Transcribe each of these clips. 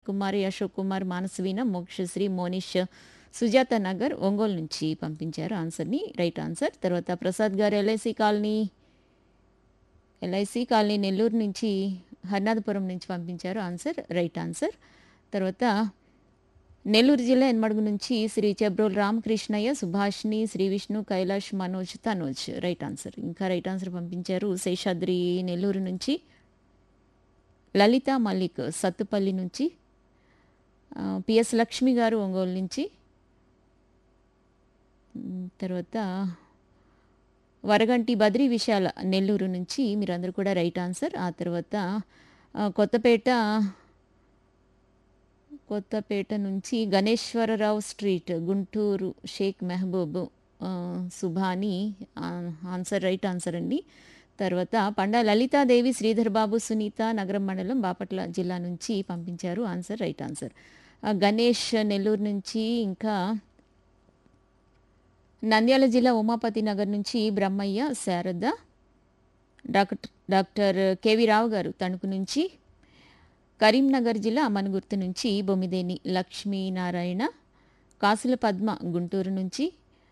కుమారి అశోక్ కుమార్ మానసవీన మోక్షశ్రీ మోనిష్ సుజాత నగర్ ఒంగోలు నుంచి పంపించారు ఆన్సర్ని రైట్ ఆన్సర్ తర్వాత Prasad garu LIC colony LIC colony Nellore నుంచి హర్నాథపురం నుంచి పంపించారు ఆన్సర్ రైట్ ఆన్సర్ తర్వాత నెల్లూరు జిల్లా ఎన్మడుగు నుంచి శ్రీ చెబ్రోల్ రామకృష్ణయ్య సుభాష్ని శ్రీ విష్ణు కైలాష్ మనోజ్ తనోజ్ రైట్ ఆన్సర్ ఇంకా రైట్ ఆన్సర్ పంపించారు శేషాద్రి నెల్లూరు నుంచి లలిత మల్లిక్ సత్తుపల్లి నుంచి ఆ, పిఎస్ లక్ష్మి గారు ఒంగోలు నుంచి మ్, తర్వాత వరగంటి బద్రి విశాల నెల్లూరు నుంచి మీరందరూ కూడా రైట్ ఆన్సర్ ఆ తర్వాత ఆ, కొత్తపేట కొత్తపేట నుంచి గణేశ్వరరావు స్ట్రీట్ గుంటూరు షేక్ మెహబూబ్ ఆ, సుభాని ఆ, ఆన్సర్ రైట్ ఆన్సర్ అండి తర్వాత పండా లలితాదేవి శ్రీధర్ బాబు సునీత నగరం మండలం బాపట్ల జిల్లా నుంచి పంపించారు ఆన్సర్ రైట్ ఆన్సర్ ఆ, గణేష్ నెల్లూరు నుంచి ఇంకా నంద్యాల జిల్లా ఉమాపతి నగర్ నుంచి Brahmaiah Sarada doctor doctor KV Rao garu Tanuku నుంచి కరీంనగర్ జిల్లా అమనగుర్తు నుంచి బొమ్మిదేని లక్ష్మీనారాయణ కాసుల పద్మ గుంటూరు నుంచి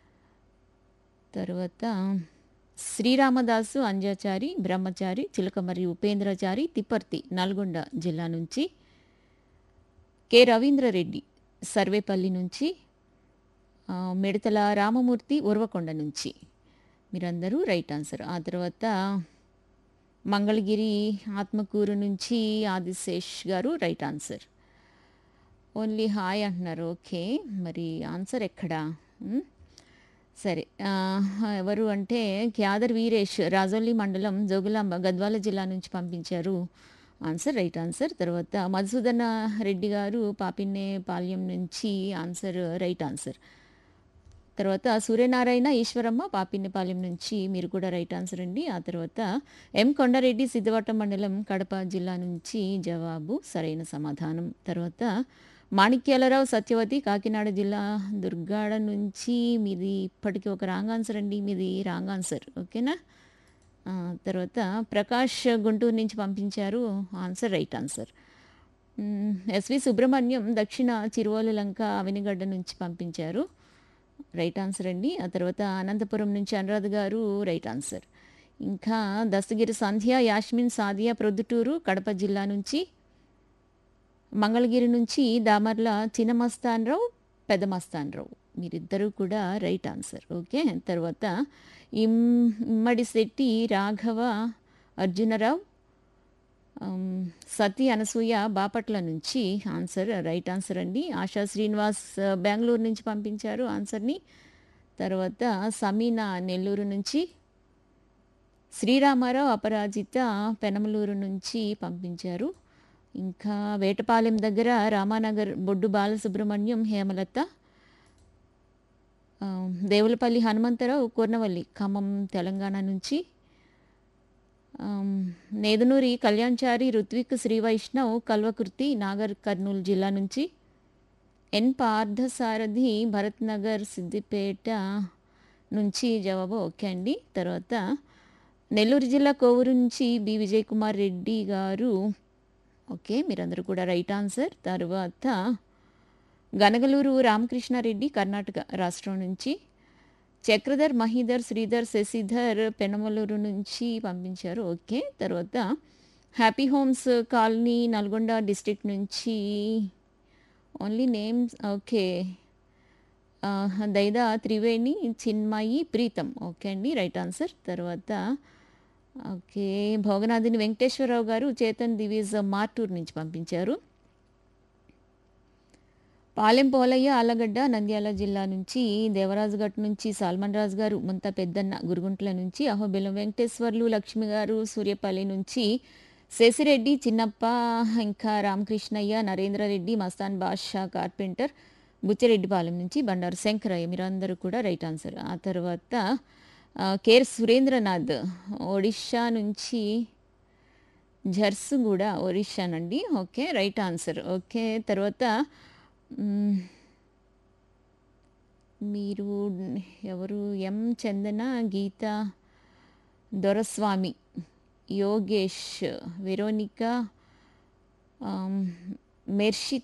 తర్వాత శ్రీరామదాసు అంజాచారి బ్రహ్మచారి చిలకమర్రి ఉపేంద్రచారి తిప్పర్తి నల్గొండ జిల్లా నుంచి కె రవీంద్రరెడ్డి సర్వేపల్లి నుంచి ఆ, మిడతల రామమూర్తి ఉర్వకొండ నుంచి మీరందరూ రైట్ ఆన్సర్ ఆ తర్వాత మంగళగిరి ఆత్మకూరు నుంచి ఆదిశేష్ గారు రైట్ ఆన్సర్ ఓన్లీ హాయ్ అంటున్నారు ఓకే మరి ఆన్సర్ ఎక్కడా మ్? సరే ఆ, ఎవరు అంటే క్యాదర్ వీరేష్ రాజోలి మండలం జోగులాంబ గద్వాల జిల్లా నుంచి పంపించారు ఆన్సర్ రైట్ ఆన్సర్ తర్వాత మధుసూదన రెడ్డి గారు పాపిన్నే పాల్యం నుంచి ఆన్సర్ రైట్ ఆన్సర్ తర్వాత సూర్యనారాయణ ఈశ్వరమ్మ పాపిన్నిపాలెం నుంచి మీరు కూడా రైట్ ఆన్సర్ అండి ఆ తర్వాత ఎం కొండారెడ్డి సిద్ధవటం మండలం కడప జిల్లా నుంచి జవాబు సరైన సమాధానం తర్వాత మాణిక్యాలరావు సత్యవతి కాకినాడ జిల్లా దుర్గాడ నుంచి మీది ఇప్పటికీ ఒక రాంగ్ ఆన్సర్ అండి మీది రాంగ్ ఆన్సర్ ఓకేనా ఆ, తర్వాత ప్రకాష్ గుంటూరు నుంచి పంపించారు ఆన్సర్ రైట్ ఆన్సర్ మ్, ఎస్వి సుబ్రహ్మణ్యం దక్షిణ చిరువోలు లంక అవినిగడ్డ నుంచి పంపించారు రైట్ ఆన్సర్ అండి ఆ తర్వాత అనంతపురం నుంచి అనురాధ గారు రైట్ ఆన్సర్ ఇంకా దస్తగిరి సంధ్య యాస్మిన్ సాదియా ప్రొద్దుటూరు కడప జిల్లా నుంచి మంగళగిరి నుంచి దామర్ల చిన్న మస్తాన్రావు పెద్ద మస్తాన్రావు మీరిద్దరూ కూడా రైట్ ఆన్సర్ ఓకే తర్వాత ఇమ్ ఇమ్మడి శెట్టి రాఘవ అర్జునరావు ఆమ్, సతీ అనసూయ బాపట్ల నుంచి ఆన్సర్ రైట్ ఆన్సర్ అండి ఆశా శ్రీనివాస్ ఆ, బెంగళూరు నుంచి పంపించారు ఆన్సర్ని తర్వాత సమీనా నెల్లూరు నుంచి శ్రీరామారావు అపరాజిత పెనమలూరు నుంచి పంపించారు ఇంకా వేటపాలెం దగ్గర రామానగర్ బొడ్డు బాలసుబ్రహ్మణ్యం హేమలత ఆ, దేవులపల్లి హనుమంతరావు కొర్నవల్లి ఖమ్మం తెలంగాణ నుంచి ఆమ్, నేదునూరి కళ్యాణ్చారి ఋత్విక్ శ్రీ వైష్ణవ్ కల్వకుర్తి నాగర్ కర్నూలు జిల్లా నుంచి ఎన్ పార్థసారథి భరత్ నగర్ సిద్దిపేట నుంచి జవాబు ఓకే అండి తర్వాత నెల్లూరు జిల్లా కోవూరు నుంచి బి విజయ్ కుమార్ రెడ్డి గారు ఓకే మీరందరూ కూడా రైట్ ఆన్సర్ తర్వాత గనగలూరు రామకృష్ణారెడ్డి కర్ణాటక రాష్ట్రం నుంచి చక్రధర్ మహీధర్ శ్రీధర్ శశిధర్ పెనమలూరు నుంచి పంపించారు ఓకే తర్వాత happy homes colony Nalgonda district నుంచి ఓన్లీ నేమ్స్ ఓకే ఆ, దైదా త్రివేణి చిన్మయి ప్రీతం ఓకే అండి రైట్ ఆన్సర్ తర్వాత ఓకే భోగనాథిని వెంకటేశ్వరరావు గారు చేతన్ దివీజ్ మార్టూర్ నుంచి పంపించారు పాలెం పోలయ్య ఆలగడ్డ నంద్యాల జిల్లా నుంచి దేవరాజుగట్ నుంచి సాల్మన్ రాజు గారు ముంత పెద్దన్న గురుగుంట్ల నుంచి అహోబిలం వెంకటేశ్వర్లు లక్ష్మి గారు సూర్యపల్లి నుంచి శశిరెడ్డి చిన్నప్ప ఇంకా రామకృష్ణయ్య నరేంద్రరెడ్డి మస్తాన్ బాషా కార్పెంటర్ బుచ్చిరెడ్డిపాలెం నుంచి బండారు శంకరయ్య మీరందరూ కూడా రైట్ ఆన్సర్ ఆ తర్వాత ఆ, కేర్ సురేంద్రనాథ్ ఒడిషా నుంచి జర్సుగూడ ఒరిస్సానండి ఓకే రైట్ ఆన్సర్ ఓకే తర్వాత మ్, మీరు ఎవరు ఎం చందన గీత దొరస్వామి యోగేష్ వెరోనికా ఆమ్, మెర్షి